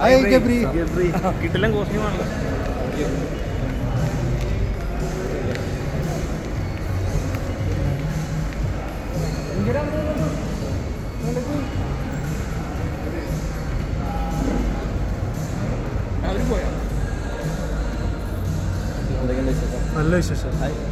Hi Gabri കിട്ടില്ല കോസ്റ്റ്യൂമാണ് നല്ല വിശേഷം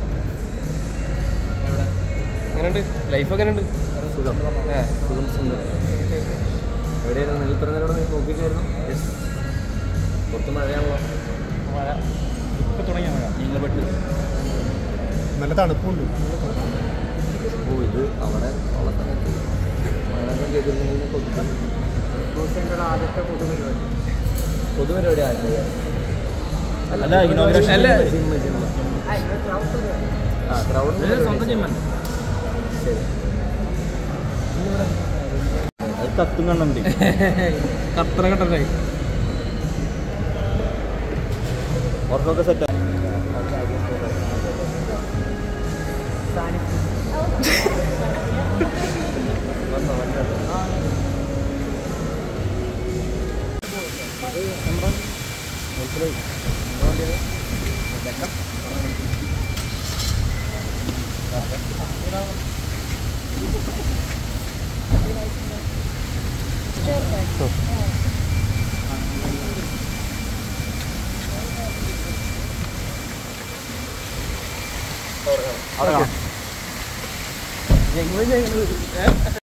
എങ്ങനെയുണ്ട് ലൈഫ് എങ്ങനെയുണ്ട് സുഖം ഏ സുഖം സുന്ദരം എവിടെയായിരുന്നു നെൽ പറഞ്ഞതിലൂടെ നീ നോക്കിയിട്ടായിരുന്നു യെസ് പുറത്ത് മഴയാണല്ലോ മഴ ഇപ്പൊ തുടങ്ങിയ മഴ ഞങ്ങൾ പെട്ട് നല്ല തണുപ്പുണ്ട് ഓ ഇത് അവിടെ ഉള്ള സമയത്ത് മഴയൊക്കെ കേട്ടിരുന്നെങ്കിൽ കൊതുക്കാൻ ആദ്യത്തെ പൊതുപരിപാടി പൊതുപരിപാടി ആയിരുന്നു അല്ല, inauguration. അല്ല. ജിമ്മ് ജിമ്മ് ആ ക്രൗഡ് സ്വന്തം ജിമ്മല്ല ശരി അത് കത്തും കണ്ടുണ്ട് കത്ര കട്ടറായി ഉറക്കമൊക്കെ സെറ്റ് അവിടെ കാണാം